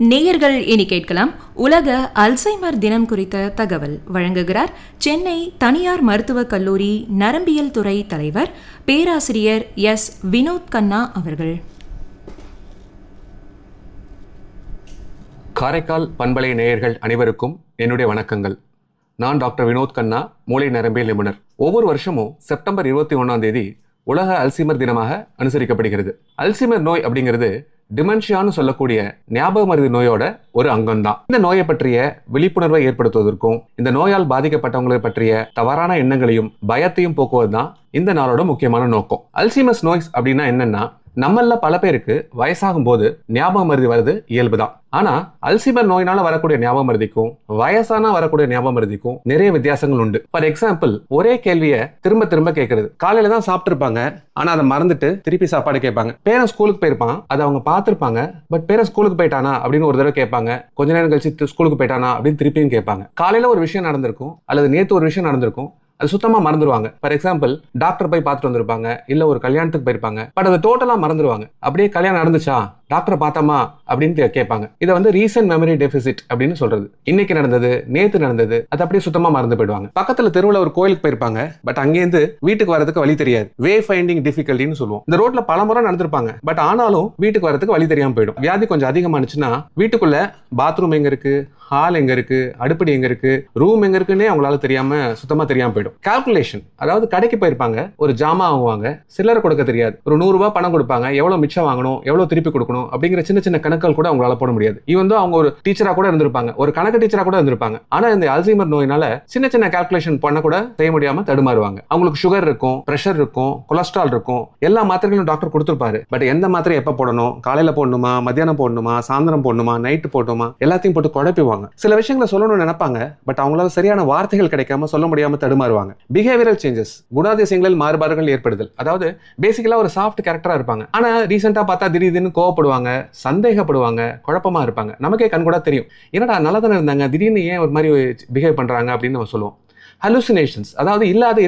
நேயர்கள் இனி கேட்கலாம் உலக அல்சைமர் தினம் குறித்த தகவல் வழங்குகிறார் சென்னை தனியார் மருத்துவக் கல்லூரி நரம்பியல் துறை தலைவர் பேராசிரியர் எஸ் வினோத் கண்ணா அவர்கள் காரைக்கால் பண்பலை நேயர்கள் அனைவருக்கும் என்னுடைய வணக்கங்கள் நான் டாக்டர் வினோத் கண்ணா மூளை நரம்பியல் நிபுணர் ஒவ்வொரு வருஷமும் செப்டம்பர் இருபத்தி ஒன்றாம் தேதி உலக அல்சீமர் தினமாக அனுசரிக்கப்படுகிறது அல்சீமர் நோய் அப்படிங்கிறது டிமென்ஷியான்னு சொல்லக்கூடிய ஞாபக மருதி நோயோட ஒரு அங்கம்தான் இந்த நோயை பற்றிய விழிப்புணர்வை ஏற்படுத்துவதற்கும் இந்த நோயால் பாதிக்கப்பட்டவங்களை பற்றிய தவறான எண்ணங்களையும் பயத்தையும் போக்குவதுதான் இந்த நாளோட முக்கியமான நோக்கம் அல்சீமஸ் நோய்ஸ் அப்படின்னா என்னன்னா நம்மள பல பேருக்கு வயசாகும் போது ஞாபக மருதி வருது இயல்புதான் ஆனா அல்சீமர் நோயினால வரக்கூடிய ஞாபக மருதிக்கும் வயசான வரக்கூடிய ஞாபக மருதிக்கும் நிறைய வித்தியாசங்கள் உண்டு ஃபார் எக்ஸாம்பிள் ஒரே கேள்வியை திரும்ப திரும்ப கேட்கறது காலையில தான் சாப்பிட்டுருப்பாங்க ஆனா அதை மறந்துட்டு திருப்பி சாப்பாடு கேட்பாங்க பேரன் ஸ்கூலுக்கு போயிருப்பான் அதை அவங்க பார்த்திருப்பாங்க பட் பேரன் ஸ்கூலுக்கு போயிட்டானா அப்படின்னு ஒரு தடவை கேட்பாங்க கொஞ்ச நேரம் கழிச்சு ஸ்கூலுக்கு போயிட்டானா அப்படின்னு திருப்பியும் கேட்பாங்க காலையில ஒரு விஷயம் நடந்திருக்கும் அல்லது நேத்து ஒரு விஷயம் நடந்திருக்கும் அது சுத்தமா மறந்துடுவாங்க ஃபார் எக்ஸாம்பிள் டாக்டர் போய் பார்த்துட்டு வந்திருப்பாங்க இல்ல ஒரு கல்யாணத்துக்கு போயிருப்பாங்க பட் அதை டோட்டலா மறந்துடுவாங்க அப்படியே கல்யாணம் நடந்துச்சா டாக்டரை பார்த்தோமா அப்படின்னு கே- கேட்பாங்க இதை வந்து ரீசன்ட் மெமரி டெபிசிட் அப்படின்னு சொல்றது இன்னைக்கு நடந்தது நேத்து நடந்தது அது அப்படியே சுத்தமா மறந்து போயிடுவாங்க பக்கத்துல தெருவுல ஒரு கோயிலுக்கு போயிருப்பாங்க பட் அங்கேருந்து வீட்டுக்கு வரதுக்கு வழி தெரியாது வே ஃபைண்டிங் டிஃபிகல்ட்டின்னு சொல்லுவோம் இந்த ரோட்ல பல முறை நடந்திருப்பாங்க பட் ஆனாலும் வீட்டுக்கு வரதுக்கு வழி தெரியாம போயிடும் வியாதி கொஞ்சம் அதிகமானுச்சுன்னா வீட்டுக்குள்ள பாத்ரூம் எங்க இருக்கு ஹால் எங்க இருக்கு அடுப்படி எங்க இருக்கு ரூம் எங்க இருக்குன்னே அவங்களால தெரியாம சுத்தமா தெரியாம போயிடும் கால்குலேஷன் அதாவது கடைக்கு போயிருப்பாங்க ஒரு ஜாமா வாங்குவாங்க சில்லறை கொடுக்க தெரியாது ஒரு நூறு ரூபாய் பணம் கொடுப்பாங்க எவ்வளவு மிச்சம் வாங்கணும் எவ்வளவு திருப்பி கொடுக்கணும் அப்படிங்கிற சின்ன சின்ன கணக்குகள் கூட அவங்களால போட முடியாது ஈவன் தான் அவங்க ஒரு டீச்சரா கூட இருந்திருப்பாங்க ஒரு கணக்கு டீச்சரா கூட இருந்திருப்பாங்க ஆனா இந்த அல்சைமர் நோயினால சின்ன சின்ன கால்குலேஷன் பண்ண கூட செய்ய முடியாம தடுமாறுவாங்க அவங்களுக்கு சுகர் இருக்கும் பிரஷர் இருக்கும் கொலஸ்ட்ரால் இருக்கும் எல்லா மாத்திரைகளும் டாக்டர் கொடுத்துருப்பாரு பட் எந்த மாத்திரை எப்ப போடணும் காலையில போடணுமா மத்தியானம் போடணுமா சாயந்தரம் போடணுமா நைட்டு போடணுமா எல்லாத்தையும் போட்டு குழப்பிவாங்க சில விஷயங்களை சொல்லணும்னு நினைப்பாங்க பட் அவங்களால சரியான வார்த்தைகள் கிடைக்காம சொல்ல முடியாம தடுமாறுவாங்க பிஹேவியரல் சேஞ்சஸ் குணாதிசயங்களில் மாறுபாடுகள் ஏற்படுதல் அதாவது பேசிக்கலா ஒரு சாஃப்ட் கேரக்டரா இருப்பாங்க ஆனா ரீசெண்டா பார்த்தா திடீர்னு கோவப்படுவாங்க சந்தேகப்படுவாங்க குழப்பமா இருப்பாங்க நமக்கே கண் கூட தெரியும் என்னடா நல்லா தானே இருந்தாங்க திடீர்னு ஏன் ஒரு மாதிரி பிஹேவ் பண்றாங்க அப்படின்னு நம்ம சொல்லுவோம் ஹலுசினேஷன்ஸ் அதாவது இல்லாத